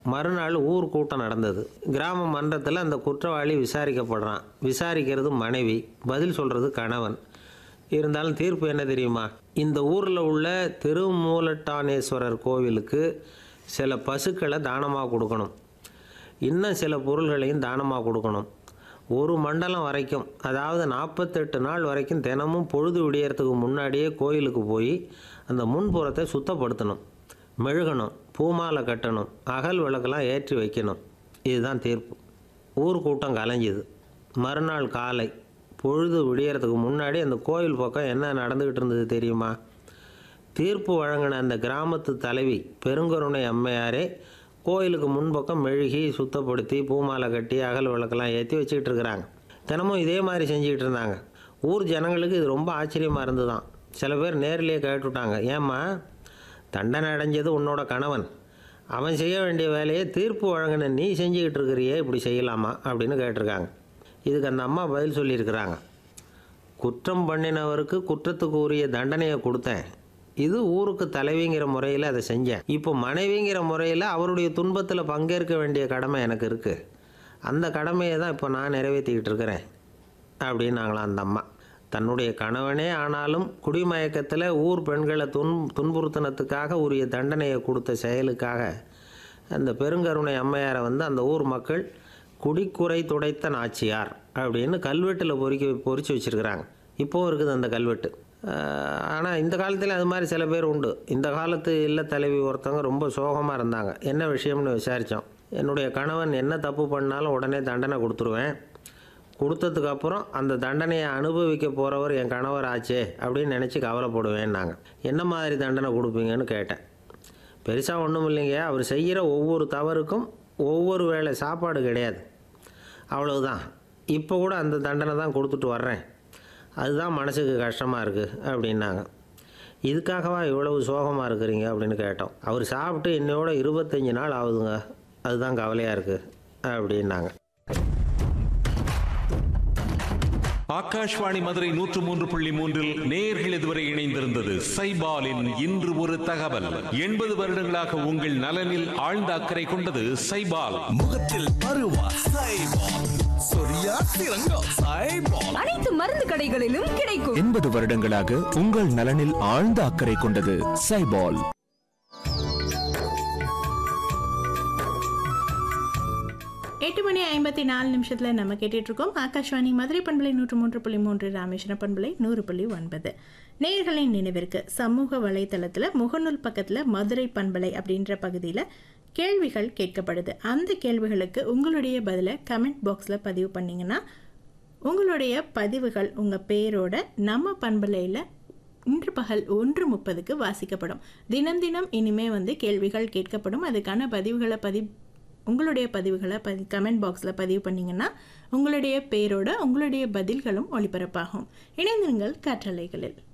மறுநாள் ஊர் கூட்டம் நடந்தது கிராம மன்றத்தில் அந்த குற்றவாளி விசாரிக்கப்படுறான் விசாரிக்கிறது மனைவி பதில் சொல்கிறது கணவன் இருந்தாலும் தீர்ப்பு என்ன தெரியுமா இந்த ஊரில் உள்ள திருமூலட்டானேஸ்வரர் கோவிலுக்கு சில பசுக்களை தானமாக கொடுக்கணும் இன்னும் சில பொருள்களையும் தானமாக கொடுக்கணும் ஒரு மண்டலம் வரைக்கும் அதாவது நாற்பத்தெட்டு நாள் வரைக்கும் தினமும் பொழுது விடியறதுக்கு முன்னாடியே கோயிலுக்கு போய் அந்த முன்புறத்தை சுத்தப்படுத்தணும் மெழுகணும் பூமாலை கட்டணும் அகல் விளக்கெல்லாம் ஏற்றி வைக்கணும் இதுதான் தீர்ப்பு ஊர் கூட்டம் கலைஞ்சுது மறுநாள் காலை பொழுது விடியறதுக்கு முன்னாடி அந்த கோயில் பக்கம் என்ன நடந்துக்கிட்டு இருந்தது தெரியுமா தீர்ப்பு வழங்கின அந்த கிராமத்து தலைவி பெருங்கருணை அம்மையாரே கோயிலுக்கு முன்பக்கம் மெழுகி சுத்தப்படுத்தி பூமாலை கட்டி அகல் விளக்கெல்லாம் ஏற்றி வச்சுக்கிட்டு இருக்கிறாங்க தினமும் இதே மாதிரி செஞ்சுக்கிட்டு இருந்தாங்க ஊர் ஜனங்களுக்கு இது ரொம்ப ஆச்சரியமாக இருந்துதான் சில பேர் நேர்லேயே கேட்டுவிட்டாங்க ஏம்மா தண்டனை அடைஞ்சது உன்னோட கணவன் அவன் செய்ய வேண்டிய வேலையை தீர்ப்பு வழங்கின நீ செஞ்சுக்கிட்டு இருக்கிறியே இப்படி செய்யலாமா அப்படின்னு கேட்டிருக்காங்க இதுக்கு அந்த அம்மா பதில் சொல்லியிருக்கிறாங்க குற்றம் பண்ணினவருக்கு குற்றத்துக்கு உரிய தண்டனையை கொடுத்தேன் இது ஊருக்கு தலைவிங்கிற முறையில் அதை செஞ்சேன் இப்போ மனைவிங்கிற முறையில் அவருடைய துன்பத்தில் பங்கேற்க வேண்டிய கடமை எனக்கு இருக்குது அந்த கடமையை தான் இப்போ நான் நிறைவேற்றிக்கிட்டு இருக்கிறேன் அப்படின்னாங்களாம் அந்த அம்மா தன்னுடைய கணவனே ஆனாலும் குடிமயக்கத்தில் ஊர் பெண்களை துன் துன்புறுத்தினத்துக்காக உரிய தண்டனையை கொடுத்த செயலுக்காக அந்த பெருங்கருணை அம்மையாரை வந்து அந்த ஊர் மக்கள் குடிக்குறை துடைத்த நாச்சியார் அப்படின்னு கல்வெட்டில் பொறிக்க பொறிச்சு வச்சுருக்கிறாங்க இப்போவும் இருக்குது அந்த கல்வெட்டு ஆனால் இந்த காலத்தில் அது மாதிரி சில பேர் உண்டு இந்த காலத்து இல்ல தலைவி ஒருத்தவங்க ரொம்ப சோகமாக இருந்தாங்க என்ன விஷயம்னு விசாரித்தோம் என்னுடைய கணவன் என்ன தப்பு பண்ணாலும் உடனே தண்டனை கொடுத்துருவேன் கொடுத்ததுக்கு அப்புறம் அந்த தண்டனையை அனுபவிக்க போகிறவர் என் கணவர் ஆச்சே அப்படின்னு நினச்சி கவலைப்படுவேன் நாங்கள் என்ன மாதிரி தண்டனை கொடுப்பீங்கன்னு கேட்டேன் பெருசாக ஒன்றும் இல்லைங்க அவர் செய்கிற ஒவ்வொரு தவறுக்கும் ஒவ்வொரு வேளை சாப்பாடு கிடையாது அவ்வளவுதான் இப்போ கூட அந்த தண்டனை தான் கொடுத்துட்டு வர்றேன் அதுதான் மனசுக்கு கஷ்டமாக இருக்குது அப்படின்னாங்க இதுக்காகவா இவ்வளவு சோகமாக இருக்கிறீங்க அப்படின்னு கேட்டோம் அவர் சாப்பிட்டு என்னையோட இருபத்தஞ்சி நாள் ஆகுதுங்க அதுதான் கவலையாக இருக்குது அப்படின்னாங்க ஆகாஷ்வாணி மதுரை நூற்று மூன்று புள்ளி மூன்றில் நேர்கள் இதுவரை இணைந்திருந்தது சைபாலின் இன்று ஒரு தகவல் எண்பது வருடங்களாக உங்கள் நலனில் ஆழ்ந்த அக்கறை கொண்டது சைபால் முகத்தில் பருவா சைபால் சொரியா சிறங்கம் சைபால் அனைத்து மருந்து கடைகளிலும் கிடைக்கும் எண்பது வருடங்களாக உங்கள் நலனில் ஆழ்ந்த அக்கறை கொண்டது சைபால் எட்டு மணி ஐம்பத்தி நாலு நிமிஷத்தில் நம்ம கேட்டுட்டு இருக்கோம் ஆகாஷ்வாணி மதுரை பண்பலை நூற்று மூன்று புள்ளி மூன்று ராமேஸ்வரம் பண்பலை நூறு புள்ளி ஒன்பது நேர்களின் நினைவிற்கு சமூக வலைத்தளத்தில் முகநூல் பக்கத்தில் மதுரை பண்பலை அப்படின்ற பகுதியில் கேள்விகள் கேட்கப்படுது அந்த கேள்விகளுக்கு உங்களுடைய பதிலை கமெண்ட் பாக்ஸில் பதிவு பண்ணிங்கன்னா உங்களுடைய பதிவுகள் உங்கள் பேரோட நம்ம பண்பலையில் இன்று பகல் ஒன்று முப்பதுக்கு வாசிக்கப்படும் தினம் தினம் இனிமே வந்து கேள்விகள் கேட்கப்படும் அதுக்கான பதிவுகளை பதிவு உங்களுடைய பதிவுகளை பதி கமெண்ட் பாக்ஸில் பதிவு பண்ணிங்கன்னா உங்களுடைய பேரோட உங்களுடைய பதில்களும் ஒளிபரப்பாகும் இணைந்திருங்கள் காற்றலைகளில்